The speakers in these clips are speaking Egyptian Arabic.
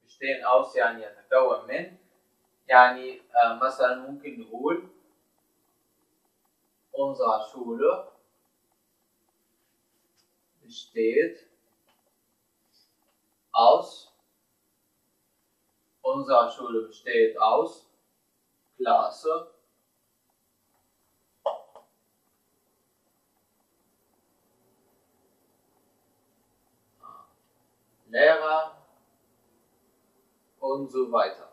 bestehen aus يعني يتكون من يعني آه مثلا ممكن نقول unsere Schule besteht aus unsere Schule besteht aus Klasse Lehrer und so weiter.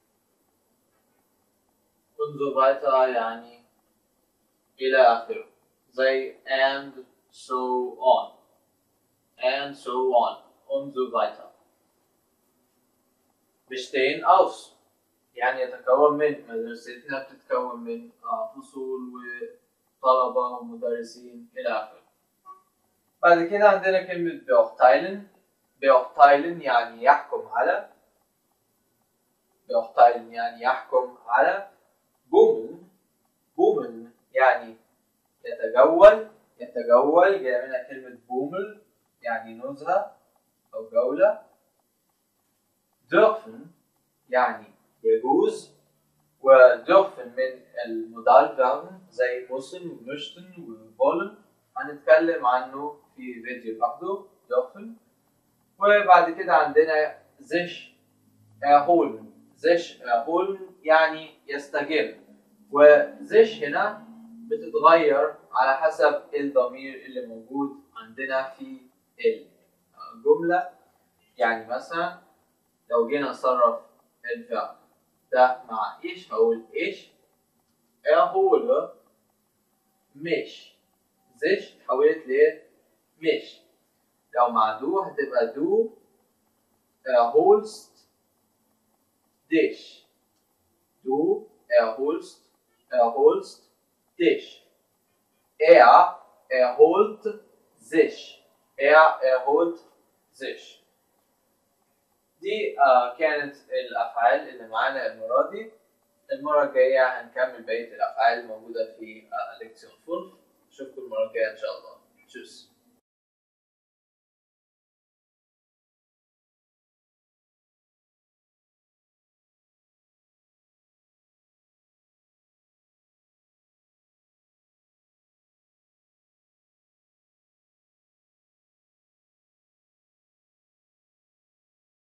Und so weiter يعني إلى آخره زي and so on and so on und so weiter bestehen aus يعني يتكون من مدرستنا بتتكون من آه، فصول وطلبة ومدرسين إلى آخره بعد كده عندنا كلمة beurteilen beurteilen يعني يحكم على beurteilen يعني يحكم على بومن بومن يعني يتجول يتجول جاي منها كلمة بومل يعني نزهة أو جولة dürfen يعني يجوز ودürfen من المودال فيربن زي müssen ومشتن وولن هنتكلم عنه في فيديو لوحده dürfen وبعد كده عندنا sich erholen sich erholen يعني يستجيب وزش هنا بتتغير على حسب الضمير اللي موجود عندنا في الجملة يعني مثلا لو جينا نصرف الفعل ده مع ايش هقول ايش erhole مش زش اتحولت ل مش لو مع دو هتبقى دو erholst dich du erholst erholst dich. Er erholt sich. Er erholt sich. دي آه كانت الافعال اللي معانا المره دي المره الجايه هنكمل بقيه الافعال الموجوده في آه ليكسيون